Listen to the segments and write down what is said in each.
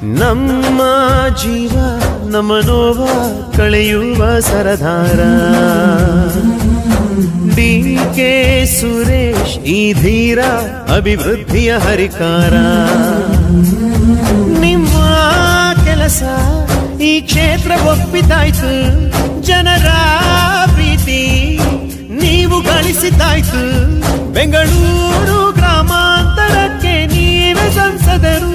ನಮ್ಮ ಜೀವ ನಮ್ಮ ನೋವ ಕಳೆಯುವ ಸರದಾರ ಡಿ ಕೆ ಸುರೇಶ್ ಈ ಧೀರ ಅಭಿವೃದ್ಧಿಯ ಹರಿಕಾರ ನಿಮ್ಮ ಕೆಲಸ ಈ ಕ್ಷೇತ್ರ ಒಪ್ಪಿತಾಯ್ತು ಜನರ ಪ್ರೀತಿ ನೀವು ಗಳಿಸಿದ್ದಾಯ್ತು ಬೆಂಗಳೂರು ಗ್ರಾಮಾಂತರಕ್ಕೆ ನೀವೇ ಸಂಸದರು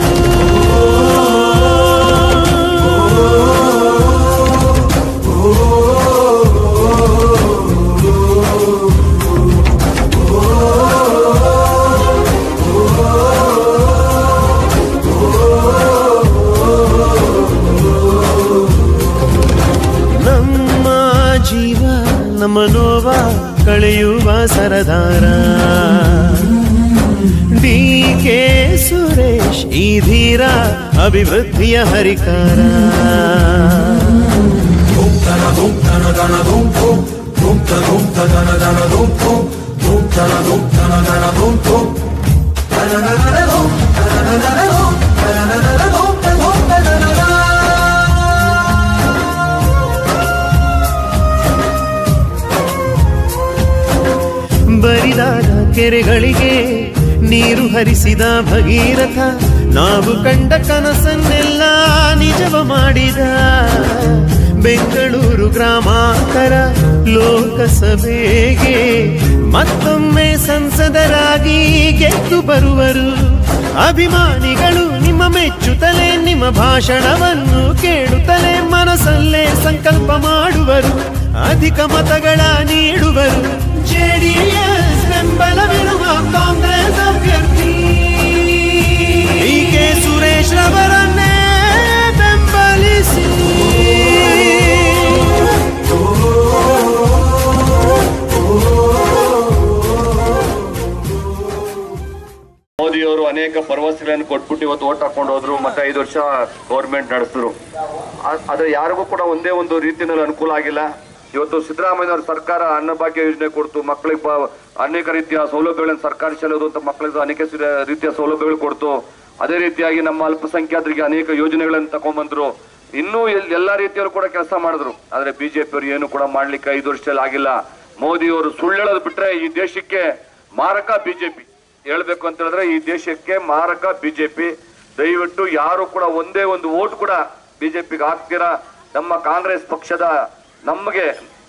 ನಮ್ಮ ಜೀವ ನಮ್ಮ ನೋವ ಕಳೆಯುವ ಸರದಾರ ಡಿ ಕೆ ಸುರೇಶ್ ಈ ಧೀರ ಅಭಿವೃದ್ಧಿಯ ಹರಿಕಾರ ಬರಿದಾದ ಕೆರೆಗಳಿಗೆ ನೀರು ಹರಿಸಿದ ಭಗೀರಥ ನಾವು ಕಂಡ ಕನಸನ್ನೆಲ್ಲ ನಿಜವ ಮಾಡಿದ ಬೆಂಗಳೂರು ಗ್ರಾಮಾಂತರ ಲೋಕಸಭೆಗೆ ಮತ್ತೊಮ್ಮೆ ಸಂಸದರಾಗಿ ಗೆದ್ದು ಬರುವರು ಅಭಿಮಾನಿಗಳು ನಿಮ್ಮ ಮೆಚ್ಚುತ್ತಲೇ ನಿಮ್ಮ ಭಾಷಣವನ್ನು ಕೇಳುತ್ತಲೇ ಮನಸ್ಸಲ್ಲೇ ಸಂಕಲ್ಪ ಮಾಡುವರು ಅಧಿಕ ಮತಗಳ ನೀಡುವರು ಜೆಡಿಎಸ್ ಬೆಂಬಲವಿರುವ ಕಾಂಗ್ರೆಸ್ ಅಭ್ಯರ್ಥಿ ಡಿ ಕೆ ಸುರೇಶ್ ರವರನ್ನೇ ಬೆಂಬಲಿಸಿ ಮೋದಿಯವರು ಅನೇಕ ಭರವಸೆಗಳನ್ನು ಕೊಟ್ಬಿಟ್ಟು ಇವತ್ತು ಓಟ್ ಹಾಕೊಂಡು ಹೋದ್ರು ಮತ್ತೆ ಐದು ವರ್ಷ ಗೌರ್ಮೆಂಟ್ ನಡೆಸಿದ್ರು ಆ- ಆದ್ರೆ ಯಾರಿಗೂ ಕೂಡ ಒಂದೇ ಒಂದು ರೀತಿಯಲ್ಲಿ ಅನುಕೂಲ ಆಗಿಲ್ಲ ಇವತ್ತು ಸಿದ್ದರಾಮಯ್ಯನವರ ಸರ್ಕಾರ ಅನ್ನಭಾಗ್ಯ ಯೋಜನೆ ಕೊಡ್ತು ಮಕ್ಕಳಿಗೆ ಬ- ಅನೇಕ ರೀತಿಯ ಸೌಲಭ್ಯಗಳನ್ನು ಸರ್ಕಾರಿ ಶಾಲೆ ಓದುವಂತ ಮಕ್ಕಳಿಗೆ ಅನೇಕ ಸಿ- ರೀತಿಯ ಸೌಲಭ್ಯಗಳು ಕೊಡ್ತು ಅದೇ ರೀತಿಯಾಗಿ ನಮ್ಮ ಅಲ್ಪಸಂಖ್ಯಾತರಿಗೆ ಅನೇಕ ಯೋಜನೆಗಳನ್ನು ತಗೊಂಡ್ಬಂದ್ರು ಇನ್ನೂ ಎಲ್- ಎಲ್ಲಾ ರೀತಿಯಲ್ಲೂ ಕೂಡ ಕೆಲಸ ಮಾಡಿದ್ರು ಆದ್ರೆ ಬಿಜೆಪಿ ಅವರು ಏನು ಕೂಡ ಮಾಡ್ಲಿಕ್ಕೆ ಐದು ವರ್ಷದಲ್ಲಿ ಆಗಿಲ್ಲ ಮೋದಿಯವರು ಸುಳ್ಳು ಹೇಳೋದು ಬಿಟ್ರೆ ಈ ದೇಶಕ್ಕೆ ಮಾರಕ ಬಿಜೆಪಿ ಹೇಳ್ಬೇಕು ಅಂತ ಹೇಳಿದ್ರೆ ಈ ದೇಶಕ್ಕೆ ಮಾರಕ ಬಿಜೆಪಿ ದಯವಿಟ್ಟು ಯಾರು ಕೂಡ ಒಂದೇ ಒಂದು ಓಟ್ ಕೂಡ ಬಿಜೆಪಿಗೆ ಹಾಕ್ತೀರಾ ನಮ್ಮ ಕಾಂಗ್ರೆಸ್ ಪಕ್ಷದ ನಮಗೆ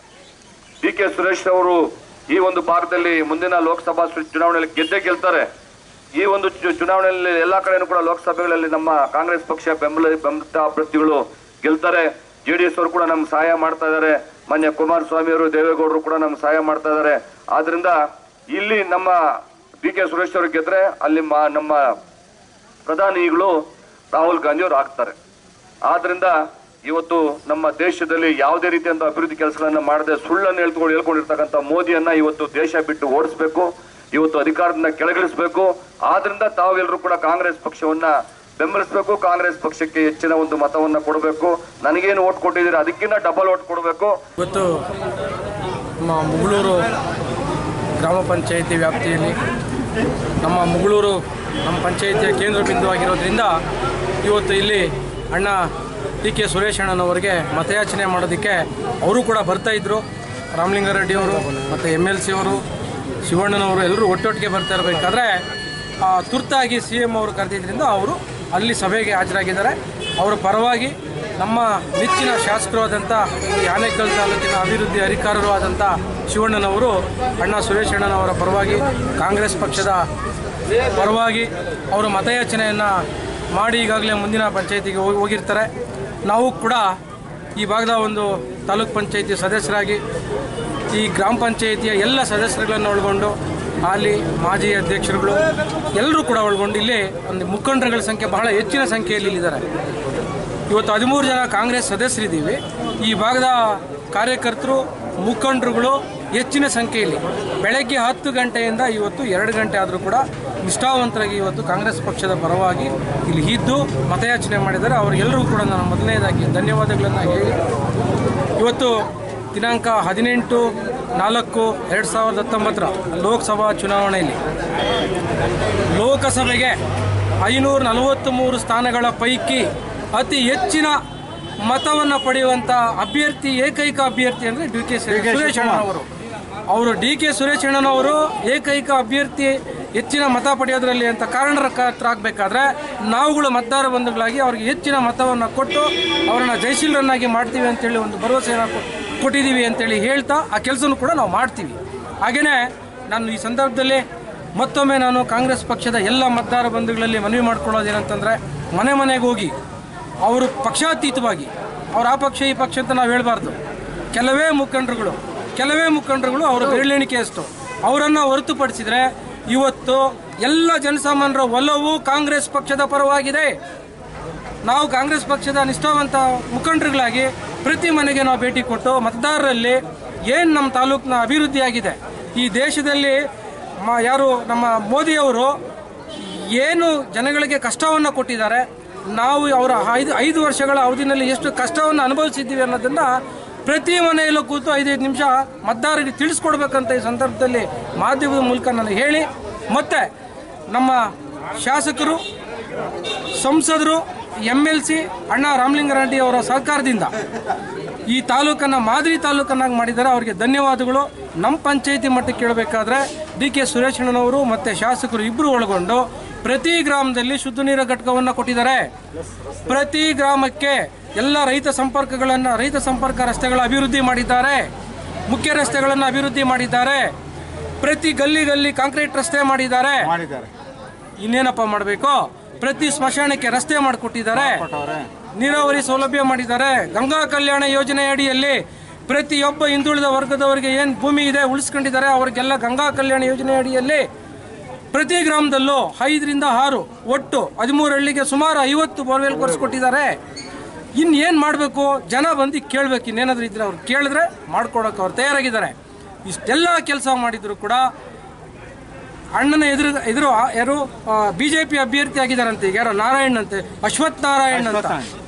ಡಿ ಕೆ ಸುರೇಶ್ ಅವರು ಈ ಒಂದು ಭಾಗದಲ್ಲಿ ಮುಂದಿನ ಲೋಕಸಭಾ ಚು- ಚುನಾವಣೆಯಲ್ಲಿ ಗೆದ್ದೇ ಗೆಲ್ತಾರೆ ಈ ಒಂದು ಚು- ಚುನಾವಣೆಯಲ್ಲಿ ಎಲ್ಲಾ ಕಡೆನೂ ಕೂಡ ಲೋಕಸಭೆಗಳಲ್ಲಿ ನಮ್ಮ ಕಾಂಗ್ರೆಸ್ ಪಕ್ಷ ಬೆಂಬಲ ಬೆಂಬಲಿತ ಅಭ್ಯರ್ಥಿಗಳು ಗೆಲ್ತಾರೆ ಜೆಡಿಎಸ್ ಅವರು ಕೂಡ ನಮ್ಗೆ ಸಹಾಯ ಮಾಡ್ತಾ ಇದ್ದಾರೆ ಮಾನ್ಯ ಕುಮಾರಸ್ವಾಮಿ ಅವರು ದೇವೇಗೌಡರು ಕೂಡ ನಮ್ಗೆ ಸಹಾಯ ಮಾಡ್ತಾ ಇದ್ದಾರೆ ಆದ್ರಿಂದ ಇಲ್ಲಿ ನಮ್ಮ ಡಿ ಕೆ ಸುರೇಶ್ ಅವರು ಗೆದ್ರೆ ಅಲ್ಲಿ ಮಾ- ನಮ್ಮ ಪ್ರಧಾನಿಗಳು ರಾಹುಲ್ ಗಾಂಧಿ ಅವರು ಆಗ್ತಾರೆ ಆದ್ರಿಂದ ಇವತ್ತು ನಮ್ಮ ದೇಶದಲ್ಲಿ ಯಾವುದೇ ರೀತಿಯಂತ ಅಭಿವೃದ್ಧಿ ಕೆಲಸಗಳನ್ನ ಮಾಡದೆ ಸುಳ್ಳನ್ನು ಹೇಳ್ಕೊಂಡು ಹೇಳ್ಕೊಂಡಿರ್ತಕ್ಕಂಥ ಮೋದಿಯನ್ನ ಇವತ್ತು ದೇಶ ಬಿಟ್ಟು ಓಡಿಸ್ಬೇಕು ಇವತ್ತು ಅಧಿಕಾರದಿಂದ ಕೆಳಗಿಳಿಸಬೇಕು ಆದ್ರಿಂದ ತಾವೆಲ್ಲರೂ ಕೂಡ ಕಾಂಗ್ರೆಸ್ ಪಕ್ಷವನ್ನ ಬೆಂಬಲಿಸಬೇಕು ಕಾಂಗ್ರೆಸ್ ಪಕ್ಷಕ್ಕೆ ಹೆಚ್ಚಿನ ಒಂದು ಮತವನ್ನ ಕೊಡಬೇಕು ನನಗೇನು ಓಟ್ ಕೊಟ್ಟಿದ್ದೀರಿ ಅದಕ್ಕಿಂತ ಡಬಲ್ ಓಟ್ ಕೊಡಬೇಕು ಇವತ್ತು ನಮ್ಮ ಮುಗಳೂರು ಗ್ರಾಮ ಪಂಚಾಯಿತಿ ವ್ಯಾಪ್ತಿಯಲ್ಲಿ ನಮ್ಮ ಮುಗಳೂರು ನಮ್ಮ ಪಂಚಾಯಿತಿಯ ಕೇಂದ್ರ ಬಿಂದುವಾಗಿರೋದ್ರಿಂದ ಇವತ್ತು ಇಲ್ಲಿ ಅಣ್ಣ ಡಿ ಕೆ ಸುರೇಶ್ ಅಣ್ಣನವರಿಗೆ ಮತಯಾಚನೆ ಮಾಡೋದಕ್ಕೆ ಅವರು ಕೂಡ ಬರ್ತಾ ಇದ್ದರು ರಾಮಲಿಂಗಾರೆಡ್ಡಿ ಅವರು ಮತ್ತು ಎಮ್ ಎಲ್ ಸಿ ಅವರು ಶಿವಣ್ಣನವರು ಎಲ್ಲರೂ ಒಟ್ಟೊಟ್ಟಿಗೆ ಬರ್ತಾ ಇರಬೇಕಾದ್ರೆ ಆ, ತುರ್ತಾಗಿ ಸಿ ಎಂ ಅವರು ಕರೆದಿದ್ದರಿಂದ ಅವರು ಅಲ್ಲಿ ಸಭೆಗೆ ಹಾಜರಾಗಿದ್ದಾರೆ ಅವರ ಪರವಾಗಿ ನಮ್ಮ ನೆಚ್ಚಿನ ಶಾಸಕರು ಆದಂಥ ಈ ಆನೇಕಲ್ ತಾಲೂಕಿನ ಅಭಿವೃದ್ಧಿ ಅಧಿಕಾರರು ಆದಂಥ ಶಿವಣ್ಣನವರು ಅಣ್ಣ ಸುರೇಶ್ ಅಣ್ಣನವರ ಪರವಾಗಿ ಕಾಂಗ್ರೆಸ್ ಪಕ್ಷದ ಪರವಾಗಿ ಅವರು ಮತಯಾಚನೆಯನ್ನು ಮಾಡಿ ಈಗಾಗಲೇ ಮುಂದಿನ ಪಂಚಾಯತಿಗೆ ಹೋಗಿ ಹೋಗಿರ್ತಾರೆ ನಾವು ಕೂಡ ಈ ಭಾಗದ ಒಂದು ತಾಲೂಕ್ ಪಂಚಾಯತಿ ಸದಸ್ಯರಾಗಿ ಈ ಗ್ರಾಮ ಪಂಚಾಯಿತಿಯ ಎಲ್ಲ ಸದಸ್ಯರುಗಳನ್ನು ಒಳಗೊಂಡು ಅಲ್ಲಿ ಮಾಜಿ ಅಧ್ಯಕ್ಷರುಗಳು ಎಲ್ಲರೂ ಕೂಡ ಒಳಗೊಂಡು ಇಲ್ಲಿ ಒಂದು ಮುಖಂಡರುಗಳ ಸಂಖ್ಯೆ ಬಹಳ ಹೆಚ್ಚಿನ ಸಂಖ್ಯೆಯಲ್ಲಿ ಇಲ್ಲಿದ್ದಾರೆ ಇವತ್ತು ಹದಿಮೂರು ಜನ ಕಾಂಗ್ರೆಸ್ ಸದಸ್ಯರಿದ್ದೀವಿ ಈ ಭಾಗದ ಕಾರ್ಯಕರ್ತರು ಮುಖಂಡರುಗಳು ಹೆಚ್ಚಿನ ಸಂಖ್ಯೆಯಲ್ಲಿ ಬೆಳಗ್ಗೆ ಹತ್ತು ಗಂಟೆಯಿಂದ ಇವತ್ತು ಎರಡು ಗಂಟೆ ಆದರೂ ಕೂಡ ನಿಷ್ಠಾವಂತರಾಗಿ ಇವತ್ತು ಕಾಂಗ್ರೆಸ್ ಪಕ್ಷದ ಪರವಾಗಿ ಇಲ್ಲಿ ಇದ್ದು ಮತಯಾಚನೆ ಮಾಡಿದ್ದಾರೆ ಅವರಿಗೆಲ್ಲರೂ ಕೂಡ ನಾನು ಮೊದಲನೇದಾಗಿ ಧನ್ಯವಾದಗಳನ್ನು ಹೇಳಿ ಇವತ್ತು ದಿನಾಂಕ ಹದಿನೆಂಟು ನಾಲ್ಕು ಎರಡು ಸಾವಿರದ ಹತ್ತೊಂಬತ್ತರ ಲೋಕಸಭಾ ಚುನಾವಣೆಯಲ್ಲಿ ಲೋಕಸಭೆಗೆ ಐನೂರ ನಲವತ್ತ್ಮೂರು ಸ್ಥಾನಗಳ ಪೈಕಿ ಅತಿ ಹೆಚ್ಚಿನ ಮತವನ್ನು ಪಡೆಯುವಂಥ ಅಭ್ಯರ್ಥಿ ಏಕೈಕ ಅಭ್ಯರ್ಥಿ ಅಂದರೆ ಡಿ ಕೆ ಸುರೇಶ್ ಅಣ್ಣನವರು ಅವರು ಡಿ ಕೆ ಸುರೇಶ್ ಅಣ್ಣನವರು ಏಕೈಕ ಅಭ್ಯರ್ಥಿ ಹೆಚ್ಚಿನ ಮತ ಪಡೆಯೋದ್ರಲ್ಲಿ ಅಂತ ಕಾರಣಕರ್ತರಾಗಬೇಕಾದ್ರೆ ನಾವುಗಳು ಮತದಾರ ಬಂಧುಗಳಾಗಿ ಅವ್ರಿಗೆ ಹೆಚ್ಚಿನ ಮತವನ್ನು ಕೊಟ್ಟು ಅವರನ್ನು ಜಯಶೀಲರನ್ನಾಗಿ ಮಾಡ್ತೀವಿ ಅಂತೇಳಿ ಒಂದು ಭರವಸೆಯನ್ನು ಕೊ- ಕೊಟ್ಟಿದ್ದೀವಿ ಅಂತೇಳಿ ಹೇಳ್ತಾ ಆ ಕೆಲಸನೂ ಕೂಡ ನಾವು ಮಾಡ್ತೀವಿ ಹಾಗೆಯೇ ನಾನು ಈ ಸಂದರ್ಭದಲ್ಲಿ ಮತ್ತೊಮ್ಮೆ ನಾನು ಕಾಂಗ್ರೆಸ್ ಪಕ್ಷದ ಎಲ್ಲ ಮತದಾರ ಬಂಧುಗಳಲ್ಲಿ ಮನವಿ ಮಾಡ್ಕೊಳ್ಳೋದೇನಂತಂದರೆ ಮನೆ ಮನೆಗೆ ಹೋಗಿ ಅವರು ಪಕ್ಷಾತೀತವಾಗಿ ಅವ್ರು ಆ ಪಕ್ಷ ಈ ಪಕ್ಷ ಅಂತ ನಾವು ಹೇಳಬಾರ್ದು ಕೆಲವೇ ಮುಖಂಡರುಗಳು ಕೆಲವೇ ಮುಖಂಡರುಗಳು ಅವರ ಬೆರಳೆಣಿಕೆಯಷ್ಟು ಅವರನ್ನು ಹೊರತುಪಡಿಸಿದರೆ ಇವತ್ತು ಎಲ್ಲ ಜನಸಾಮಾನ್ಯರ ಒಲವು ಕಾಂಗ್ರೆಸ್ ಪಕ್ಷದ ಪರವಾಗಿದೆ ನಾವು ಕಾಂಗ್ರೆಸ್ ಪಕ್ಷದ ನಿಷ್ಠಾವಂತ ಮುಖಂಡರುಗಳಾಗಿ ಪ್ರತಿ ಮನೆಗೆ ನಾವು ಭೇಟಿ ಕೊಟ್ಟು ಮತದಾರರಲ್ಲಿ ಏನು ನಮ್ಮ ತಾಲೂಕಿನ ಅಭಿವೃದ್ಧಿಯಾಗಿದೆ ಈ ದೇಶದಲ್ಲಿ ಮ ಯಾರು ನಮ್ಮ ಮೋದಿಯವರು ಏನು ಜನಗಳಿಗೆ ಕಷ್ಟವನ್ನು ಕೊಟ್ಟಿದ್ದಾರೆ ನಾವು ಅವರ ಐದು ಐದು ವರ್ಷಗಳ ಅವಧಿನಲ್ಲಿ ಎಷ್ಟು ಕಷ್ಟವನ್ನು ಅನುಭವಿಸಿದ್ದೀವಿ ಅನ್ನೋದನ್ನು ಪ್ರತಿ ಮನೆಯಲ್ಲೂ ಕೂತು ಐದೈದು ನಿಮಿಷ ಮತದಾರರಿಗೆ ತಿಳಿಸ್ಕೊಡ್ಬೇಕಂತ ಈ ಸಂದರ್ಭದಲ್ಲಿ ಮಾಧ್ಯಮದ ಮೂಲಕ ನಾನು ಹೇಳಿ ಮತ್ತೆ ನಮ್ಮ ಶಾಸಕರು ಸಂಸದರು ಎಮ್ ಎಲ್ ಸಿ ಅಣ್ಣ ರಾಮಲಿಂಗಾರೆಡ್ಡಿ ಅವರ ಸಹಕಾರದಿಂದ ಈ ತಾಲೂಕನ್ನು ಮಾದರಿ ತಾಲೂಕನ್ನಾಗಿ ಮಾಡಿದ್ದಾರೆ ಅವರಿಗೆ ಧನ್ಯವಾದಗಳು ನಮ್ಮ ಪಂಚಾಯಿತಿ ಮಟ್ಟಕ್ಕೆ ಕೇಳಬೇಕಾದ್ರೆ ಡಿ ಕೆ ಸುರೇಶಣ್ಣನವರು ಮತ್ತು ಶಾಸಕರು ಇಬ್ಬರು ಒಳಗೊಂಡು ಪ್ರತಿ ಗ್ರಾಮದಲ್ಲಿ ಶುದ್ಧ ನೀರಿನ ಘಟಕವನ್ನು ಕೊಟ್ಟಿದ್ದಾರೆ ಪ್ರತಿ ಗ್ರಾಮಕ್ಕೆ ಎಲ್ಲ ರೈತ ಸಂಪರ್ಕಗಳನ್ನು ರೈತ ಸಂಪರ್ಕ ರಸ್ತೆಗಳ ಅಭಿವೃದ್ಧಿ ಮಾಡಿದ್ದಾರೆ ಮುಖ್ಯ ರಸ್ತೆಗಳನ್ನು ಅಭಿವೃದ್ಧಿ ಮಾಡಿದ್ದಾರೆ ಪ್ರತಿ ಗಲ್ಲಿ ಗಲ್ಲಿ ಕಾಂಕ್ರೀಟ್ ರಸ್ತೆ ಮಾಡಿದ್ದಾರೆ ಇನ್ನೇನಪ್ಪ ಮಾಡಬೇಕು ಪ್ರತಿ ಸ್ಮಶಾನಕ್ಕೆ ರಸ್ತೆ ಮಾಡಿಕೊಟ್ಟಿದ್ದಾರೆ ನೀರಾವರಿ ಸೌಲಭ್ಯ ಮಾಡಿದ್ದಾರೆ ಗಂಗಾ ಕಲ್ಯಾಣ ಯೋಜನೆ ಅಡಿಯಲ್ಲಿ ಪ್ರತಿಯೊಬ್ಬ ಹಿಂದುಳಿದ ವರ್ಗದವರಿಗೆ ಏನು ಭೂಮಿ ಇದೆ ಉಳಿಸ್ಕೊಂಡಿದ್ದಾರೆ ಅವರಿಗೆಲ್ಲ ಗಂಗಾ ಕಲ್ಯಾಣ ಯೋಜನೆ ಅಡಿಯಲ್ಲಿ ಪ್ರತಿ ಗ್ರಾಮದಲ್ಲೂ ಐದರಿಂದ ಆರು ಒಟ್ಟು ಹದಿಮೂರು ಹಳ್ಳಿಗೆ ಸುಮಾರು ಐವತ್ತು ಬೋರ್ವೆಲ್ ಕೊಟ್ಟಿದ್ದಾರೆ ಇನ್ನು ಏನು ಮಾಡಬೇಕು ಜನ ಬಂದು ಕೇಳಬೇಕು ಇನ್ನೇನಾದ್ರೂ ಇದ್ರೆ ಅವ್ರು ಕೇಳಿದ್ರೆ ಮಾಡ್ಕೊಡೋಕೆ ಅವ್ರು ತಯಾರಾಗಿದ್ದಾರೆ ಇಷ್ಟೆಲ್ಲ ಕೆಲಸ ಮಾಡಿದ್ರು ಕೂಡ ಅಣ್ಣನ ಎದುರು ಎದುರು ಆ- ಯಾರು ಬಿ ಜೆ ಪಿ ಅಭ್ಯರ್ಥಿ ಆಗಿದ್ದಾರಂತೆ ಈಗ ಯಾರೋ ನಾರಾಯಣ್ ಅಂತೆ ಅಶ್ವಥ್ ನಾರಾಯಣ್ ಅಂತ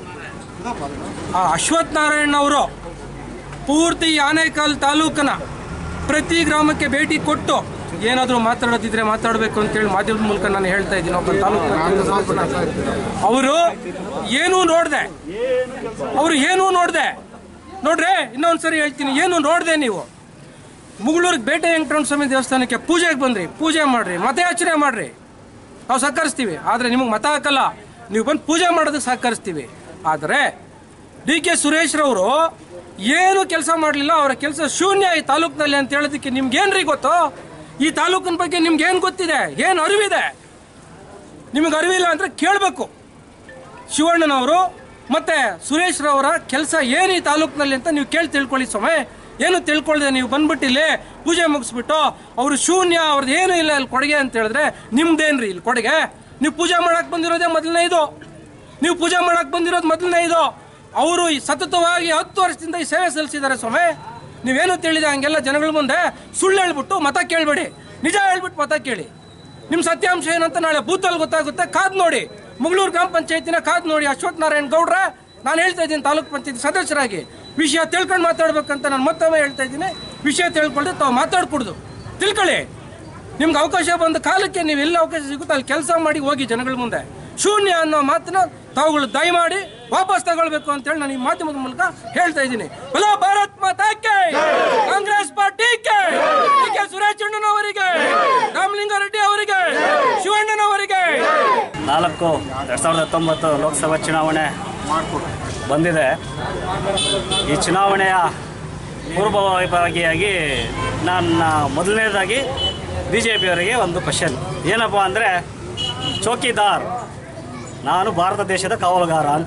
ಆ ಅಶ್ವಥ್ ನಾರಾಯಣ್ ಅವರು ಪೂರ್ತಿ ಆನೇಕಲ್ ತಾಲೂಕನ ಪ್ರತಿ ಗ್ರಾಮಕ್ಕೆ ಭೇಟಿ ಕೊಟ್ಟು ಏನಾದರೂ ಮಾತಾಡೋದಿದ್ರೆ ಮಾತಾಡಬೇಕು ಅಂತೇಳಿ ಮಾಧ್ಯಮದ ಮೂಲಕ ನಾನು ಹೇಳ್ತಾ ಇದ್ದೀನಿ ಒಬ್ಬ ತಾಲೂಕು ಅವರು ಏನೂ ನೋಡ್ದೆ ಅವರು ಏನೂ ನೋಡ್ದೆ ನೋಡ್ರೆ ಇನ್ನೊಂದ್ಸರಿ ಹೇಳ್ತೀನಿ ಏನು ನೋಡ್ದೆ ನೀವು ಮುಗಳೂರಿಗೆ ಬೇಟೆ ವೆಂಕಟರಮಣ ಸ್ವಾಮಿ ದೇವಸ್ಥಾನಕ್ಕೆ ಪೂಜೆಗೆ ಬಂದ್ರಿ ಪೂಜೆ ಮಾಡ್ರಿ ಮತಯಾಚನೆ ಮಾಡ್ರಿ ನಾವು ಸಹಕರಿಸ್ತೀವಿ ಆದರೆ ನಿಮಗೆ ಮತ ಹಾಕಲ್ಲ ನೀವು ಬಂದು ಪೂಜೆ ಮಾಡೋದಕ್ಕೆ ಸಹಕರಿಸ್ತೀವಿ ಆದರೆ ಡಿ ಕೆ ಸುರೇಶ್ರವರು ಏನು ಕೆಲಸ ಮಾಡಲಿಲ್ಲ ಅವರ ಕೆಲಸ ಶೂನ್ಯ ಈ ತಾಲೂಕಿನಲ್ಲಿ ಅಂತ ಹೇಳೋದಕ್ಕೆ ನಿಮ್ಗೇನ್ರಿ ಗೊತ್ತು ಈ ತಾಲೂಕಿನ ಬಗ್ಗೆ ನಿಮ್ಗೆ ಏನು ಗೊತ್ತಿದೆ ಏನು ಅರಿವಿದೆ ನಿಮಗೆ ಅರಿವಿಲ್ಲ ಅಂದರೆ ಕೇಳಬೇಕು ಶಿವಣ್ಣನವರು ಮತ್ತೆ ಸುರೇಶ್ ರವರ ಕೆಲಸ ಏನು ಈ ತಾಲೂಕಿನಲ್ಲಿ ಅಂತ ನೀವು ಕೇಳಿ ತಿಳ್ಕೊಳ್ಳಿ ಸ್ವಾಮಿ ಏನು ತಿಳ್ಕೊಳ್ದೆ ನೀವು ಬಂದ್ಬಿಟ್ಟು ಇಲ್ಲಿ ಪೂಜೆ ಮುಗಿಸ್ಬಿಟ್ಟು ಅವರು ಶೂನ್ಯ ಅವ್ರದ್ದು ಏನು ಇಲ್ಲ ಇಲ್ಲಿ ಕೊಡುಗೆ ಅಂತ ಹೇಳಿದ್ರೆ ನಿಮ್ದೇನ್ರಿ ಇಲ್ಲಿ ಕೊಡುಗೆ ನೀವು ಪೂಜೆ ಮಾಡಕ್ ಬಂದಿರೋದೇ ಮೊದಲನೇ ಇದು ನೀವು ಪೂಜೆ ಮಾಡಕ್ ಬಂದಿರೋದು ಮೊದಲನೇ ಇದು ಅವರು ಈ ಸತತವಾಗಿ ಹತ್ತು ವರ್ಷದಿಂದ ಈ ಸೇವೆ ಸಲ್ಲಿಸಿದ್ದಾರೆ ಸ್ವಾಮಿ ನೀವೇನು ತಿಳಿದ ಹಂಗೆಲ್ಲ ಜನಗಳ ಮುಂದೆ ಸುಳ್ಳು ಹೇಳ್ಬಿಟ್ಟು ಮತ ಕೇಳಬೇಡಿ ನಿಜ ಹೇಳ್ಬಿಟ್ಟು ಮತ ಕೇಳಿ ನಿಮ್ಮ ಸತ್ಯಾಂಶ ಏನಂತ ನಾಳೆ ಬೂತಲ್ಲಿ ಗೊತ್ತಾಗುತ್ತೆ ಕಾದ್ ನೋಡಿ ಮುಗಳೂರು ಗ್ರಾಮ ಪಂಚಾಯತಿನ ಕಾದ್ ನೋಡಿ ಅಶ್ವಥ್ ನಾರಾಯಣ್ ಗೌಡ್ರ ನಾನು ಹೇಳ್ತಾ ಇದ್ದೀನಿ ತಾಲೂಕ್ ಪಂಚಾಯತಿ ಸದಸ್ಯರಾಗಿ ವಿಷಯ ತಿಳ್ಕೊಂಡು ಮಾತಾಡ್ಬೇಕಂತ ನಾನು ಮತ್ತೊಮ್ಮೆ ಹೇಳ್ತಾ ಇದ್ದೀನಿ ವಿಷಯ ತಿಳ್ಕೊಂಡ್ರೆ ತಾವು ಮಾತಾಡ್ಕೊಡ್ದು ತಿಳ್ಕೊಳ್ಳಿ ನಿಮ್ಗೆ ಅವಕಾಶ ಬಂದ ಕಾಲಕ್ಕೆ ನೀವು ಎಲ್ಲಿ ಅವಕಾಶ ಸಿಗುತ್ತೋ ಅಲ್ಲಿ ಕೆಲಸ ಮಾಡಿ ಹೋಗಿ ಜನಗಳ ಮುಂದೆ ಶೂನ್ಯ ಅನ್ನೋ ಮಾತನ್ನ ತಾವುಗಳು ದಯಮಾಡಿ ವಾಪಸ್ ತಗೊಳ್ಬೇಕು ಅಂತೇಳಿ ನಾನು ಈ ಮಾಧ್ಯಮದ ಮೂಲಕ ಹೇಳ್ತಾ ಇದ್ದೀನಿ ಬಲ ಭಾರತ್ ಮಾತಾಕ್ಕೆ ಕಾಂಗ್ರೆಸ್ ಪಾರ್ಟಿಗೆ ಡಿ ಕೆ ಸುರೇಶ್ ಅಣ್ಣನವರಿಗೆ ರಾಮಲಿಂಗಾರೆಡ್ಡಿ ಅವರಿಗೆ ಶಿವಣ್ಣನವರಿಗೆ ನಾಲ್ಕು ಎರಡು ಸಾವಿರದ ಹತ್ತೊಂಬತ್ತು ಲೋಕಸಭಾ ಚುನಾವಣೆ ಬಂದಿದೆ ಈ ಚುನಾವಣೆಯ ಪೂರ್ವಭಾವಿಯಾಗಿ ನನ್ನ ಮೊದಲನೇದಾಗಿ ಬಿ ಜೆ ಪಿಯವರಿಗೆ ಒಂದು ಕ್ವಶನ್ ಏನಪ್ಪ ಅಂದರೆ ಚೌಕಿದಾರ್ ನಾನು ಭಾರತ ದೇಶದ ಕಾವಲುಗಾರ ಅಂತ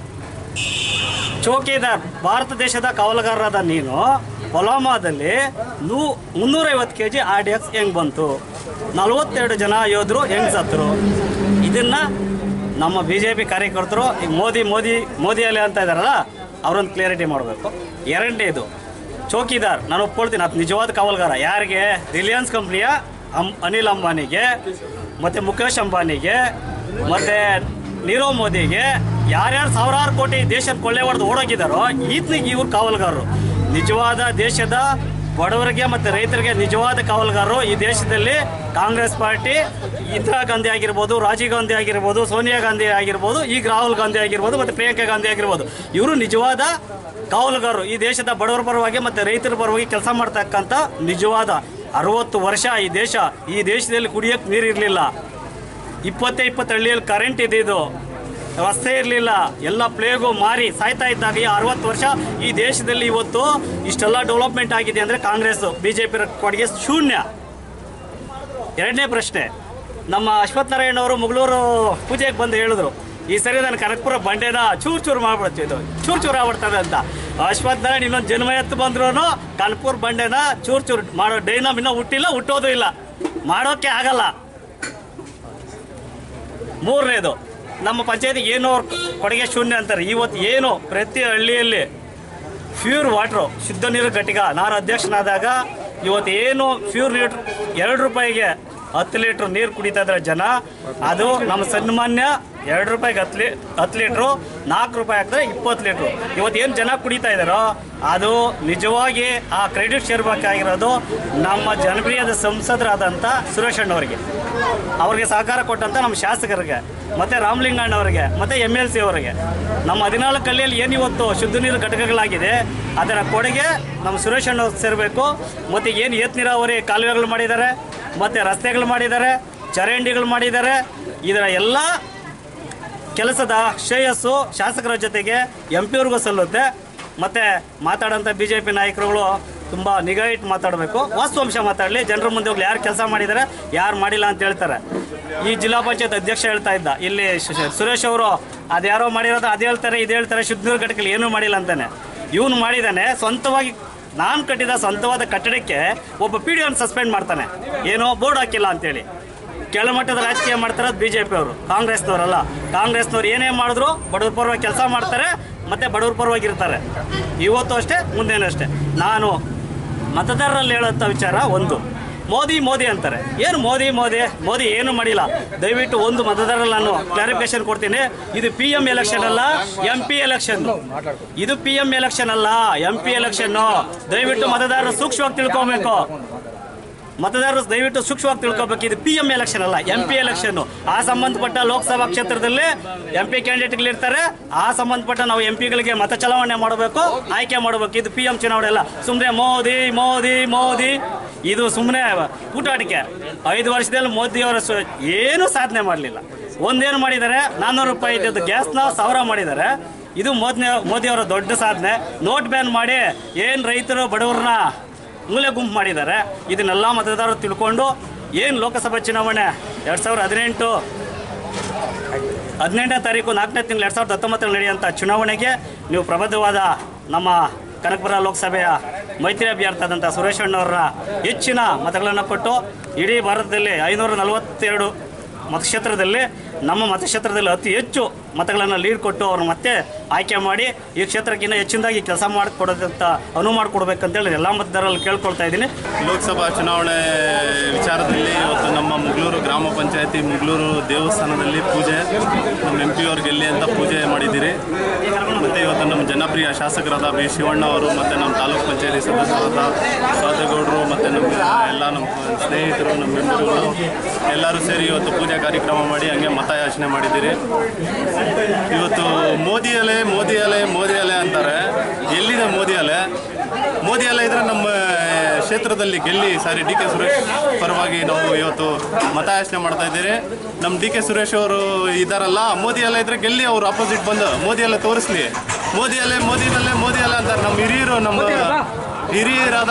ಚೌಕಿದಾರ್ ಭಾರತ ದೇಶದ ಕಾವಲುಗಾರರಾದ ನೀನು ಪೊಲಾಮಾದಲ್ಲಿ ನೂ ಮುನ್ನೂರೈವತ್ತು K G R D X ಹೆಂಗೆ ಬಂತು ನಲವತ್ತೆರಡು ಜನ ಯೋಧರು ಹೆಂಗೆ ಸತ್ತರು ಇದನ್ನು ನಮ್ಮ ಬಿ ಜೆ ಪಿ ಕಾರ್ಯಕರ್ತರು ಈಗ ಮೋದಿ ಮೋದಿ ಮೋದಿ ಅಲೆ ಅಂತ ಇದ್ದಾರಲ್ಲ ಅವ್ರೊಂದು ಕ್ಲಿಯರಿಟಿ ಮಾಡಬೇಕು ಎರಡನೇದು ಚೌಕಿದಾರ್ ನಾನು ಒಪ್ಕೊಳ್ತೀನಿ ಅದು ನಿಜವಾದ ಕಾವಲುಗಾರ ಯಾರಿಗೆ ರಿಲಯನ್ಸ್ ಕಂಪ್ನಿಯ ಅಂ ಅನಿಲ್ ಅಂಬಾನಿಗೆ ಮತ್ತು ಮುಖೇಶ್ ಅಂಬಾನಿಗೆ ಮತ್ತು ನೀರವ್ ಮೋದಿಗೆ ಯಾರ್ಯಾರು ಸಾವಿರಾರು ಕೋಟಿ ದೇಶದ ಕೊಳ್ಳೆ ಹೊಡೆದು ಓಡೋಗಿದ್ದಾರೋ ಈತನಿಗೆ ಇವ್ರು ಕಾವಲುಗಾರರು ನಿಜವಾದ ದೇಶದ ಬಡವರಿಗೆ ಮತ್ತು ರೈತರಿಗೆ ನಿಜವಾದ ಕಾವಲುಗಾರರು ಈ ದೇಶದಲ್ಲಿ ಕಾಂಗ್ರೆಸ್ ಪಾರ್ಟಿ ಇಂದಿರಾ ಗಾಂಧಿ ಆಗಿರ್ಬೋದು ರಾಜೀವ್ ಗಾಂಧಿ ಆಗಿರ್ಬೋದು ಸೋನಿಯಾ ಗಾಂಧಿ ಆಗಿರ್ಬೋದು ಈಗ ರಾಹುಲ್ ಗಾಂಧಿ ಆಗಿರ್ಬೋದು ಮತ್ತು ಪ್ರಿಯಾಂಕಾ ಗಾಂಧಿ ಆಗಿರ್ಬೋದು ಇವರು ನಿಜವಾದ ಕಾವಲುಗಾರರು ಈ ದೇಶದ ಬಡವರ ಪರವಾಗಿ ಮತ್ತು ರೈತರ ಪರವಾಗಿ ಕೆಲಸ ಮಾಡ್ತಕ್ಕಂಥ ನಿಜವಾದ ಅರವತ್ತು ವರ್ಷ ಈ ದೇಶ ಈ ದೇಶದಲ್ಲಿ ಕುಡಿಯೋಕ್ಕೆ ನೀರಿರಲಿಲ್ಲ ಇಪ್ಪತ್ತೇ ಇಪ್ಪತ್ತು ಹಳ್ಳಿಯಲ್ಲಿ ಕರೆಂಟ್ ಇದ್ದಿದ್ದು ರಸ್ತೆ ಇರಲಿಲ್ಲ ಎಲ್ಲ ಪ್ಲೇಗು ಮಾರಿ ಸಾಯ್ತಾ ಇದ್ದಾಗ ಈ ಅರವತ್ತು ವರ್ಷ ಈ ದೇಶದಲ್ಲಿ ಇವತ್ತು ಇಷ್ಟೆಲ್ಲ ಡೆವಲಪ್ಮೆಂಟ್ ಆಗಿದೆ ಅಂದರೆ ಕಾಂಗ್ರೆಸ್ ಬಿ ಜೆ ಪಿ ಕೊಡುಗೆ ಶೂನ್ಯ ಎರಡನೇ ಪ್ರಶ್ನೆ ನಮ್ಮ ಅಶ್ವಥ್ ನಾರಾಯಣ ಅವರು ಮುಗಳೂರು ಪೂಜೆಗೆ ಬಂದು ಹೇಳಿದ್ರು ಈ ಸರಿ ನಾನು ಕನಕಪುರ ಬಂಡೆನ ಚೂರು ಚೂರು ಮಾಡ್ಬಿಡ್ತಿದ್ದು ಚೂರು ಚೂರು ಆಗ್ಬಿಡ್ತದೆ ಅಂತ ಅಶ್ವಥ್ ನಾರಾಯಣ ಇನ್ನೊಂದು ಜನ್ಮ ಎತ್ತು ಬಂದ್ರು ಕನಕಪುರ ಬಂಡೆನ ಚೂರು ಚೂರು ಮಾಡೋ ಡೈನಾಮ್ ಇನ್ನೂ ಹುಟ್ಟಿಲ್ಲ ಹುಟ್ಟೋದು ಇಲ್ಲ ಮಾಡೋಕ್ಕೆ ಆಗಲ್ಲ ಮೂರನೇದು ನಮ್ಮ ಪಂಚಾಯತಿಗೆ ಏನು ಅವ್ರ ಕೊಡುಗೆ ಶೂನ್ಯ ಅಂತಾರೆ ಇವತ್ತು ಏನು ಪ್ರತಿ ಹಳ್ಳಿಯಲ್ಲಿ ಪ್ಯೂರ್ ವಾಟ್ರು ಶುದ್ಧ ನೀರು ಘಟಿಕ ನಾನು ಅಧ್ಯಕ್ಷನಾದಾಗ ಇವತ್ತು ಏನು ಪ್ಯೂರ್ ಲೀಟ್ರ್ ಎರಡು ರೂಪಾಯಿಗೆ ಹತ್ತು ಲೀಟ್ರ್ ನೀರು ಕುಡಿತಾ ಇದ್ದಾರೆ ಜನ ಅದು ನಮ್ಮ ಸನ್ಮಾನ್ಯ ಎರಡು ರೂಪಾಯಿಗೆ ಹತ್ತು ಲೀ ಹತ್ತು ಲೀಟ್ರು ನಾಲ್ಕು ರೂಪಾಯಿ ಹಾಕಿದ್ರೆ ಇಪ್ಪತ್ತು ಲೀಟ್ರು ಇವತ್ತು ಏನು ಜನ ಕುಡಿತಾ ಇದ್ದಾರೋ ಅದು ನಿಜವಾಗಿ ಆ ಕ್ರೆಡಿಟ್ ಸೇರ್ಬೇಕಾಗಿರೋದು ನಮ್ಮ ಜನಪ್ರಿಯದ ಸಂಸದರಾದಂಥ ಸುರೇಶ್ ಅಣ್ಣವರಿಗೆ ಅವ್ರಿಗೆ ಸಹಕಾರ ಕೊಟ್ಟಂತ ನಮ್ಮ ಶಾಸಕರಿಗೆ ಮತ್ತು ರಾಮಲಿಂಗಣ್ಣ ಅವರಿಗೆ ಮತ್ತು ಎಮ್ ಎಲ್ ಸಿ ಅವರಿಗೆ ನಮ್ಮ ಹದಿನಾಲ್ಕು ಹಳ್ಳಿಯಲ್ಲಿ ಏನು ಇವತ್ತು ಶುದ್ಧ ನೀರು ಘಟಕಗಳಾಗಿದೆ ಅದರ ಕೊಡುಗೆ ನಮ್ಮ ಸುರೇಶ್ ಅಣ್ಣ ಸೇರಬೇಕು ಮತ್ತು ಏನು ಏತ್ ನೀರಾವರಿ ಕಾಲುವೆಗಳು ಮಾಡಿದ್ದಾರೆ ಮತ್ತು ರಸ್ತೆಗಳು ಮಾಡಿದ್ದಾರೆ ಚರಂಡಿಗಳು ಮಾಡಿದ್ದಾರೆ ಇದರ ಎಲ್ಲ ಕೆಲಸದ ಶ್ರೇಯಸ್ಸು ಶಾಸಕರ ಜೊತೆಗೆ ಎಂ ಪಿಯವ್ರಿಗೂ ಸಲ್ಲುತ್ತೆ ಮತ್ತು ಮಾತಾಡೋಂಥ ಬಿ ಜೆ ಪಿ ನಾಯಕರುಗಳು ತುಂಬ ನಿಗಾ ಇಟ್ಟು ಮಾತಾಡಬೇಕು ವಾಸ್ತವಾಂಶ ಮಾತಾಡಲಿ ಜನರ ಮುಂದೆ ಹೋಗ್ಲಿ ಯಾರು ಕೆಲಸ ಮಾಡಿದ್ದಾರೆ ಯಾರು ಮಾಡಿಲ್ಲ ಅಂತ ಹೇಳ್ತಾರೆ ಈ ಜಿಲ್ಲಾ ಪಂಚಾಯತ್ ಅಧ್ಯಕ್ಷ ಹೇಳ್ತಾ ಇದ್ದ ಇಲ್ಲಿ ಶು- ಶು- ಸುರೇಶ್ ಅವರು ಅದ್ಯಾರೋ ಮಾಡಿರೋದು ಅದು ಹೇಳ್ತಾರೆ ಇದು ಹೇಳ್ತಾರೆ ಶುದ್ಧ ನೀರು ಘಟಕಗಳು ಏನೂ ಮಾಡಿಲ್ಲ ಅಂತಾನೆ ಇವನು ಮಾಡಿದ್ದಾನೆ ಸ್ವಂತವಾಗಿ ನಾನು ಕಟ್ಟಿದ ಸ್ವಂತವಾದ ಕಟ್ಟಡಕ್ಕೆ ಒಬ್ಬ ಪಿ ಡಿ ಸಸ್ಪೆಂಡ್ ಮಾಡ್ತಾನೆ ಏನೋ ಬೋರ್ಡ್ ಹಾಕಿಲ್ಲ ಅಂತೇಳಿ ಕೆಳಮಟ್ಟದ ರಾಜಕೀಯ ಮಾಡ್ತಾರೆ ಬಿ ಜೆ ಪಿ ಅವರು ಕಾಂಗ್ರೆಸ್ನವರಲ್ಲ ಕಾಂಗ್ರೆಸ್ನವ್ರು ಏನೇ ಮಾಡಿದ್ರು ಬಡವ್ರ ಪರವಾಗಿ ಕೆಲಸ ಮಾಡ್ತಾರೆ ಮತ್ತು ಬಡವ್ರ ಪರವಾಗಿ ಇರ್ತಾರೆ ಇವತ್ತು ಅಷ್ಟೇ ಮುಂದೇನೂ ಅಷ್ಟೇ ನಾನು ಮತದಾರರಲ್ಲಿ ಹೇಳೋಂಥ ವಿಚಾರ ಒಂದು ಮೋದಿ ಮೋದಿ ಅಂತಾರೆ ಏನು ಮೋದಿ ಮೋದಿ ಮೋದಿ ಏನು ಮಾಡಿಲ್ಲ ದಯವಿಟ್ಟು ಒಂದು ಮತದಾರರಲ್ಲಿ ನಾನು ಕ್ಲಾರಿಫಿಕೇಶನ್ ಕೊಡ್ತೀನಿ ಇದು ಪಿ ಎಂ ಎಲೆಕ್ಷನ್ ಅಲ್ಲ ಎಂ ಪಿ ಎಲೆಕ್ಷನ್ ಇದು ಪಿ ಎಂ ಎಲೆಕ್ಷನ್ ಅಲ್ಲ ಎಂ ಪಿ ಎಲೆಕ್ಷನ್ನು ದಯವಿಟ್ಟು ಮತದಾರರು ಸೂಕ್ಷ್ಮವಾಗಿ ತಿಳ್ಕೊಬೇಕು ಮತದಾರರು ದಯವಿಟ್ಟು ಸೂಕ್ಷ್ಮವಾಗಿ ತಿಳ್ಕೊಬೇಕು ಇದು ಪಿ ಎಂ ಎಲೆಕ್ಷನ್ ಅಲ್ಲ ಎಂ ಪಿ ಎಲೆಕ್ಷನ್ ಆ ಸಂಬಂಧಪಟ್ಟ ಲೋಕಸಭಾ ಕ್ಷೇತ್ರದಲ್ಲಿ ಎಂ ಪಿ ಕ್ಯಾಂಡಿಡೇಟ್ಗಳಿರ್ತಾರೆ ಆ ಸಂಬಂಧಪಟ್ಟ ನಾವು ಎಂ ಪಿಗಳಿಗೆ ಮತ ಚಲಾವಣೆ ಮಾಡಬೇಕು ಆಯ್ಕೆ ಮಾಡಬೇಕು ಇದು ಪಿ ಎಂ ಚುನಾವಣೆ ಅಲ್ಲ ಸುಮ್ಮನೆ ಮೋದಿ ಮೋದಿ ಮೋದಿ ಇದು ಸುಮ್ಮನೆ ಊಟಾಟಿಕೆ ಐದು ವರ್ಷದಲ್ಲಿ ಮೋದಿಯವರ ಸು ಏನೂ ಸಾಧನೆ ಮಾಡಲಿಲ್ಲ ಒಂದೇನು ಮಾಡಿದ್ದಾರೆ ನಾನ್ನೂರು ರೂಪಾಯಿ ಇದ್ದಿದ್ದು ಗ್ಯಾಸ್ನ ಸಾವಿರ ಮಾಡಿದ್ದಾರೆ ಇದು ಮೋದಿ ಮೋದಿಯವರ ದೊಡ್ಡ ಸಾಧನೆ ನೋಟ್ ಬ್ಯಾನ್ ಮಾಡಿ ಏನು ರೈತರು ಬಡವ್ರನ್ನ ಮೂಲೆ ಗುಂಪು ಮಾಡಿದ್ದಾರೆ ಇದನ್ನೆಲ್ಲ ಮತದಾರರು ತಿಳ್ಕೊಂಡು ಏನು ಲೋಕಸಭಾ ಚುನಾವಣೆ ಎರಡು ಸಾವಿರದ ಹದಿನೆಂಟು ಹದಿನೆಂಟನೇ ತಾರೀಕು ನಾಲ್ಕನೇ ತಿಂಗಳು ಎರಡು ಸಾವಿರದ ಹತ್ತೊಂಬತ್ತರಲ್ಲಿ ನಡೆಯುವಂಥ ಚುನಾವಣೆಗೆ ನೀವು ಪ್ರಬದ್ಧವಾದ ನಮ್ಮ ಕನಕಪುರ ಲೋಕಸಭೆಯ ಮೈತ್ರಿ ಅಭ್ಯರ್ಥಿ ಆದಂಥ ಸುರೇಶ್ ಅಣ್ಣವರ ಹೆಚ್ಚಿನ ಮತಗಳನ್ನು ಕೊಟ್ಟು ಇಡೀ ಭಾರತದಲ್ಲಿ ಐನೂರ ನಲವತ್ತೆರಡು ಮತಕ್ಷೇತ್ರದಲ್ಲಿ ನಮ್ಮ ಮತಕ್ಷೇತ್ರದಲ್ಲಿ ಅತಿ ಹೆಚ್ಚು ಮತಗಳನ್ನು ಲೀಡ್ ಕೊಟ್ಟು ಅವ್ರನ್ನ ಮತ್ತೆ ಆಯ್ಕೆ ಮಾಡಿ ಈ ಕ್ಷೇತ್ರಕ್ಕಿಂತ ಹೆಚ್ಚಿನದಾಗಿ ಕೆಲಸ ಮಾಡಿಕೊಡೋದಂತ ಅನುವು ಮಾಡಿಕೊಡ್ಬೇಕಂತೇಳಿ ಎಲ್ಲ ಮತದಾರರಲ್ಲಿ ಕೇಳ್ಕೊಳ್ತಾ ಇದ್ದೀನಿ ಲೋಕಸಭಾ ಚುನಾವಣೆ ವಿಚಾರದಲ್ಲಿ ಇವತ್ತು ನಮ್ಮ ಮುಗ್ಲೂರು ಗ್ರಾಮ ಪಂಚಾಯತಿ ಮುಗ್ಲೂರು ದೇವಸ್ಥಾನದಲ್ಲಿ ಪೂಜೆ ನಮ್ಮ ಎಂ ಪಿ ಅವ್ರು ಗೆಲ್ಲಿ ಅಂತ ಪೂಜೆ ಮಾಡಿದ್ದೀರಿ ಮತ್ತು ಇವತ್ತು ನಮ್ಮ ಜನಪ್ರಿಯ ಶಾಸಕರಾದ ಬಿ ಶಿವಣ್ಣ ಅವರು ಮತ್ತು ನಮ್ಮ ತಾಲೂಕು ಪಂಚಾಯತಿ ಸದಸ್ಯರಾದ ಸ್ವಾತಗೌಡರು ಮತ್ತು ನಮ್ಮ ಎಲ್ಲ ನಮ್ಮ ಸ್ನೇಹಿತರು ನಮ್ಮ ಮೆಂಬರ್ಗಳು ಎಲ್ಲರೂ ಸೇರಿ ಇವತ್ತು ಪೂಜಾ ಕಾರ್ಯಕ್ರಮ ಮಾಡಿ ಹಂಗೆ ಮತ ಯಾಚನೆ ಮಾಡಿದ್ದೀರಿ ಇವತ್ತು ಮೋದಿ ಅಲೆ ಮೋದಿ ಅಲೆ ಮೋದಿ ಅಲೆ ಅಂತಾರೆ ಎಲ್ಲಿದೆ ಮೋದಿ ಅಲೆ ಮೋದಿ ಅಲೆ ಇದ್ರೆ ನಮ್ಮ ಕ್ಷೇತ್ರದಲ್ಲಿ ಗೆಲ್ಲಿ ಸಾರಿ ಡಿ ಕೆ ಸುರೇಶ್ ಪರವಾಗಿ ನಾವು ಇವತ್ತು ಮತಯಾಚನೆ ಮಾಡ್ತಾ ಇದ್ದೀರಿ ನಮ್ಮ ಡಿ ಕೆ ಸುರೇಶ್ ಅವರು ಇದ್ದಾರಲ್ಲ ಮೋದಿ ಅಲೆ ಇದ್ರೆ ಗೆಲ್ಲಿ ಅವ್ರು ಅಪೋಸಿಟ್ ಬಂದು ಮೋದಿ ಅಲೆ ತೋರಿಸ್ಲಿ ಮೋದಿ ಅಲೆ ಮೋದಿನಲ್ಲೇ ಮೋದಿ ಅಲೆ ಅಂತಾರೆ ನಮ್ಮ ಹಿರಿಯರು ನಮ್ಮ ಹಿರಿಯರಾದ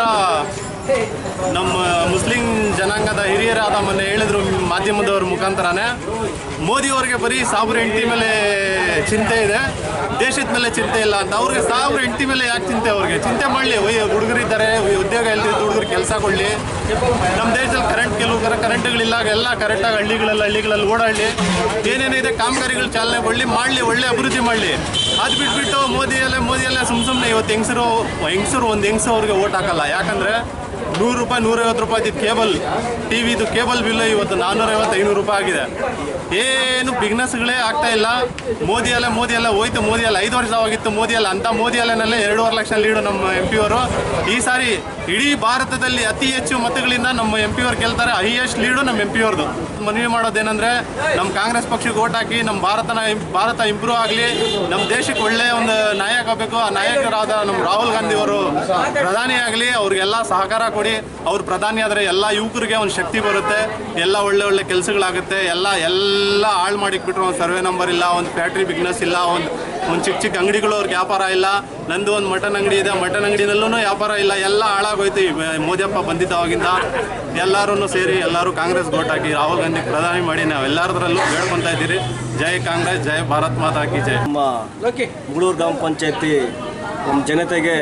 ನಮ್ಮ ಮುಸ್ಲಿಂ ಜನಾಂಗದ ಹಿರಿಯರಾದ ಮೊನ್ನೆ ಹೇಳಿದ್ರು ಮಾಧ್ಯಮದವ್ರ ಮುಖಾಂತರನೇ ಮೋದಿ ಅವ್ರಿಗೆ ಬರೀ ಸಾವಿರ ಹೆಂಡತಿ ಮೇಲೆ ಚಿಂತೆ ಇದೆ ದೇಶದ ಮೇಲೆ ಚಿಂತೆ ಇಲ್ಲ ಅಂತ ಅವ್ರಿಗೆ ಸಾವಿರ ಹೆಂಡತಿ ಮೇಲೆ ಯಾಕೆ ಚಿಂತೆ ಅವ್ರಿಗೆ ಚಿಂತೆ ಮಾಡಲಿ ಹುಡುಗರಿದ್ದಾರೆ ಉದ್ಯೋಗ ಇಲ್ದಿದ್ದು ಹುಡುಗರು ಕೆಲಸ ಕೊಡಲಿ ನಮ್ಮ ದೇಶದಲ್ಲಿ ಕರೆಂಟ್ ಕೆಲವು ಕರೆಂಟ್ಗಳಿಲ್ಲ ಎಲ್ಲ ಕರೆಕ್ಟಾಗಿ ಹಳ್ಳಿಗಳಲ್ಲಿ ಹಳ್ಳಿಗಳಲ್ಲಿ ಓಡಾಡಲಿ ಏನೇನಿದೆ ಕಾಮಗಾರಿಗಳು ಚಾಲನೆ ಕೊಡಲಿ ಮಾಡಲಿ ಒಳ್ಳೆ ಅಭಿವೃದ್ಧಿ ಮಾಡಲಿ ಅದು ಬಿಟ್ಬಿಟ್ಟು ಮೋದಿಯಲ್ಲೇ ಮೋದಿಯಲ್ಲೇ ಸುಮ್ಮ ಸುಮ್ಮನೆ ಇವತ್ತು ಹೆಂಗಸರು ಹೆಂಗಸರು ಒಂದು ಹೆಂಗಸು ಅವ್ರಿಗೆ ಓಟ್ ಹಾಕಲ್ಲ ಯಾಕಂದರೆ ನೂರು ರೂಪಾಯಿ ನೂರೈವತ್ತು ರೂಪಾಯಿ ಕೇಬಲ್ ಟಿ ವಿದು ಕೇಬಲ್ ಬಿಲ್ ಇವತ್ತು ನಾನ್ನೂರೈವತ್ತು ಐನೂರು ರೂಪಾಯಿ ಆಗಿದೆ ಏನು ಬಿಗ್ನೆಸ್ಗಳೇ ಆಗ್ತಾ ಇಲ್ಲ ಮೋದಿ ಅಲ್ಲ ಮೋದಿ ಅಲ್ಲ ಹೋಯ್ತು ಮೋದಿ ಅಲ್ಲ ಐದು ವರ್ಷವಾಗಿತ್ತು ಮೋದಿ ಅಲ್ಲ ಅಂತ ಮೋದಿ ಅಲ್ಲನಲ್ಲೇ ಎರಡೂವರೆ ಲಕ್ಷ ಲೀಡು ನಮ್ಮ ಎಂ ಪಿ ಅವರು ಈ ಸಾರಿ ಇಡೀ ಭಾರತದಲ್ಲಿ ಅತಿ ಹೆಚ್ಚು ಮತಗಳಿಂದ ನಮ್ಮ ಎಂ ಪಿ ಅವ್ರು ಗೆಲ್ತಾರೆ ಹೈಯೆಸ್ಟ್ ಲೀಡು ನಮ್ಮ ಎಂ ಪಿ ಅವ್ರದ್ದು ಮನವಿ ಮಾಡೋದೇನೆಂದ್ರೆ ನಮ್ಮ ಕಾಂಗ್ರೆಸ್ ಪಕ್ಷಕ್ಕೆ ಓಟ್ ಹಾಕಿ ನಮ್ಮ ಭಾರತನ ಭಾರತ ಇಂಪ್ರೂವ್ ಆಗಲಿ ನಮ್ಮ ದೇಶಕ್ಕೆ ಒಳ್ಳೆಯ ಒಂದು ನಾಯಕ ಬೇಕು ಆ ನಾಯಕರಾದ ನಮ್ಮ ರಾಹುಲ್ ಗಾಂಧಿ ಅವರು ಪ್ರಧಾನಿ ಆಗಲಿ ಅವ್ರಿಗೆಲ್ಲ ಸಹಕಾರ ಕೊಡಿ ಅವ್ರು ಪ್ರಧಾನಿ ಆದರೆ ಎಲ್ಲ ಯುವಕರಿಗೆ ಒಂದು ಶಕ್ತಿ ಬರುತ್ತೆ ಎಲ್ಲ ಒಳ್ಳೆ ಒಳ್ಳೆ ಕೆಲಸಗಳಾಗುತ್ತೆ ಎಲ್ಲ ಎಲ್ಲ ಹಾಳು ಮಾಡಿಕ್ಬಿಟ್ರು ಒಂದು ಸರ್ವೆ ನಂಬರ್ ಇಲ್ಲ ಒಂದು ಫ್ಯಾಕ್ಟ್ರಿ ಬಿಸ್ನೆಸ್ ಇಲ್ಲ ಒಂದು ಒಂದು ಚಿಕ್ಕ ಚಿಕ್ಕ ಅಂಗಡಿಗಳು ಅವ್ರಿಗೆ ವ್ಯಾಪಾರ ಇಲ್ಲ ನಂದು ಒಂದು ಮಟನ್ ಅಂಗಡಿ ಇದೆ ಮಟನ್ ಅಂಗಡಿನಲ್ಲೂ ವ್ಯಾಪಾರ ಇಲ್ಲ ಎಲ್ಲ ಹಾಳಾಗೋಯ್ತು ಈ ಮೋದಿಯಪ್ಪ ಬಂದಿದ್ದಾವಾಗಿಂದ ಎಲ್ಲರೂ ಸೇರಿ ಎಲ್ಲರೂ ಕಾಂಗ್ರೆಸ್ ಓಟ್ ಹಾಕಿ ರಾಹುಲ್ ಗಾಂಧಿ ಪ್ರಧಾನಿ ಮಾಡಿ ನಾವು ಎಲ್ಲರದ್ರಲ್ಲೂ ಬೇಡ್ಕೊತಾ ಇದ್ದೀರಿ ಜೈ ಕಾಂಗ್ರೆಸ್ ಜೈ ಭಾರತ್ ಮಾತಾ ಕಿ ಜೈ ನಮ್ಮ ಮುಗಳೂರು ಗ್ರಾಮ ಪಂಚಾಯತಿ ನಮ್ಮ ಜನತೆಗೆ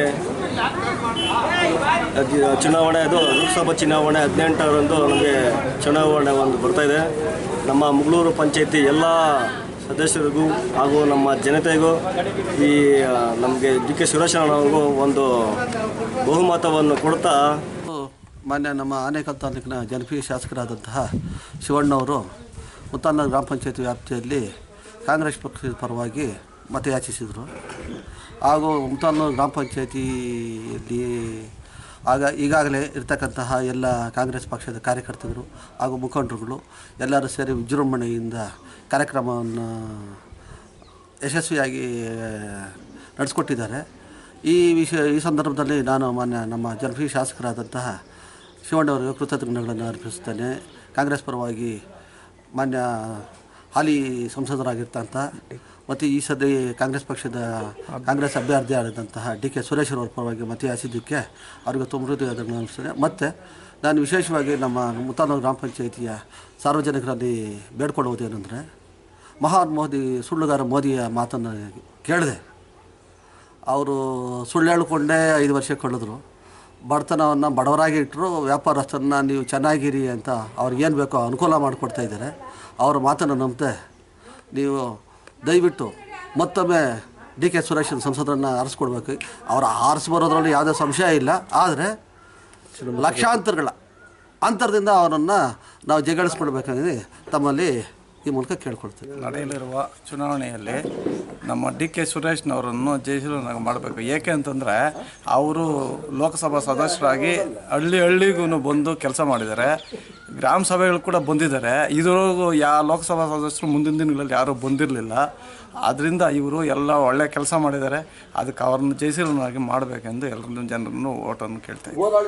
ಅದ್- ಚುನಾವಣೆ ಅದು ಲೋಕಸಭಾ ಚುನಾವಣೆ ಹದಿನೆಂಟರಂದು ನಮಗೆ ಚುನಾವಣೆ ಒಂದು ಬರ್ತಾ ಇದೆ ನಮ್ಮ ಮುಗಳೂರು ಪಂಚಾಯತಿ ಎಲ್ಲ ಸದಸ್ಯರಿಗೂ ಹಾಗೂ ನಮ್ಮ ಜನತೆಗೂ ಈ ನಮಗೆ ಡಿ ಕೆ ಸುರೇಶ್ ಅಣ್ಣವ್ರಿಗೂ ಒಂದು ಬಹುಮತವನ್ನು ಕೊಡ್ತಾ ಮಾನ್ಯ ನಮ್ಮ ಆನೇಕಲ್ ತಾಲೂಕಿನ ಜನಪ್ರಿಯ ಶಾಸಕರಾದಂತಹ ಶಿವಣ್ಣವರು ಮುತ್ತಾನ ಗ್ರಾಮ ಪಂಚಾಯತಿ ವ್ಯಾಪ್ತಿಯಲ್ಲಿ ಕಾಂಗ್ರೆಸ್ ಪಕ್ಷದ ಪರವಾಗಿ ಮತಯಾಚಿಸಿದರು ಹಾಗೂ ಮುತ್ತಾನ ಗ್ರಾಮ ಪಂಚಾಯತಿಯಲ್ಲಿ ಆಗ ಈಗಾಗಲೇ ಇರ್ತಕ್ಕಂತಹ ಎಲ್ಲ ಕಾಂಗ್ರೆಸ್ ಪಕ್ಷದ ಕಾರ್ಯಕರ್ತರು ಹಾಗೂ ಮುಖಂಡರುಗಳು ಎಲ್ಲರೂ ಸೇರಿ ವಿಜೃಂಭಣೆಯಿಂದ ಕಾರ್ಯಕ್ರಮವನ್ನು ಯಶಸ್ವಿಯಾಗಿ ನಡೆಸ್ಕೊಟ್ಟಿದ್ದಾರೆ ಈ ವಿಷಯ ಈ ಸಂದರ್ಭದಲ್ಲಿ ನಾನು ಮಾನ್ಯ ನಮ್ಮ ಜನಪ್ರಿಯ ಶಾಸಕರಾದಂತಹ ಶಿವಣ್ಣವರಿಗೆ ಕೃತಜ್ಞತೆಗಳನ್ನು ಅರ್ಪಿಸುತ್ತೇನೆ ಕಾಂಗ್ರೆಸ್ ಪರವಾಗಿ ಮಾನ್ಯ ಹಾಲಿ ಸಂಸದರಾಗಿರ್ತಂಥ ಮತ್ತು ಈ ಸದ್ಯ ಕಾಂಗ್ರೆಸ್ ಪಕ್ಷದ ಕಾಂಗ್ರೆಸ್ ಅಭ್ಯರ್ಥಿ ಆದಂತಹ ಡಿ ಕೆ ಸುರೇಶ್ ಅವರ ಪರವಾಗಿ ಮತಯಾಚಿದ್ದಕ್ಕೆ ಅವರಿಗೆ ತುಂಬ ಹೃದಯಗಳನ್ನು ಅನಿಸ್ತೇನೆ ಮತ್ತು ನಾನು ವಿಶೇಷವಾಗಿ ನಮ್ಮ ಮುತ್ತಾನೂರು ಗ್ರಾಮ ಪಂಚಾಯಿತಿಯ ಸಾರ್ವಜನಿಕರಲ್ಲಿ ಬೇಡ್ಕೊಳ್ಳುವುದೇನೆಂದರೆ ಮಹಾನ್ ಮೋದಿ ಸುಳ್ಳುಗಾರ ಮೋದಿಯ ಮಾತನ್ನು ಕೇಳಿದೆ ಅವರು ಸುಳ್ಳು ಹೇಳ್ಕೊಂಡೇ ಐದು ವರ್ಷ ಕಳೆದ್ರು ಬಡತನವನ್ನು ಬಡವರಾಗಿ ಇಟ್ಟರು ವ್ಯಾಪಾರಸ್ಥರನ್ನ ನೀವು ಚೆನ್ನಾಗಿರಿ ಅಂತ ಅವ್ರಿಗೇನು ಬೇಕೋ ಅನುಕೂಲ ಮಾಡಿಕೊಡ್ತಾ ಇದ್ದಾರೆ ಅವರ ಮಾತನ್ನು ನಂಬದೆ ನೀವು ದಯವಿಟ್ಟು ಮತ್ತೊಮ್ಮೆ ಡಿ ಕೆ ಸುರೇಶ್ ಸಂಸದರನ್ನು ಆರಿಸ್ಕೊಡ್ಬೇಕು ಅವ್ರು ಆರಿಸಿ ಬರೋದ್ರಲ್ಲಿ ಯಾವುದೇ ಸಂಶಯ ಇಲ್ಲ ಆದರೆ ಲಕ್ಷಾಂತರಗಳ ಅಂತರದಿಂದ ಅವರನ್ನು ನಾವು ಜಗಳಿಸ್ಕೊಡ್ಬೇಕಾಗಿದೆ ತಮ್ಮಲ್ಲಿ ಈ ಮೂಲಕ ಕೇಳ್ಕೊಳ್ತೀವಿ ನಡೆಯಲಿರುವ ಚುನಾವಣೆಯಲ್ಲಿ ನಮ್ಮ ಡಿ ಕೆ ಸುರೇಶ್ನವರನ್ನು ಜಯಿಸಲು ಮಾಡಬೇಕು ಏಕೆ ಅಂತಂದರೆ ಅವರು ಲೋಕಸಭಾ ಸದಸ್ಯರಾಗಿ ಹಳ್ಳಿ ಹಳ್ಳಿಗೂ ಬಂದು ಕೆಲಸ ಮಾಡಿದ್ದಾರೆ ಗ್ರಾಮ ಸಭೆಗಳು ಕೂಡ ಬಂದಿದ್ದಾರೆ ಇದ್ರೊಳಗೂ ಯಾವ ಲೋಕಸಭಾ ಸದಸ್ಯರು ಮುಂದಿನ ದಿನಗಳಲ್ಲಿ ಯಾರೂ ಬಂದಿರಲಿಲ್ಲ ಆದ್ದರಿಂದ ಇವರು ಎಲ್ಲ ಒಳ್ಳೆ ಕೆಲಸ ಮಾಡಿದ್ದಾರೆ ಅದಕ್ಕೆ ಅವ್ರನ್ನ ಜಯಿಸಲು ಮಾಡಬೇಕೆಂದು ಎಲ್ಲರನ್ನು ಜನರನ್ನು ಓಟನ್ನು ಕೇಳ್ತಾ ಇದ್ದೀನಿ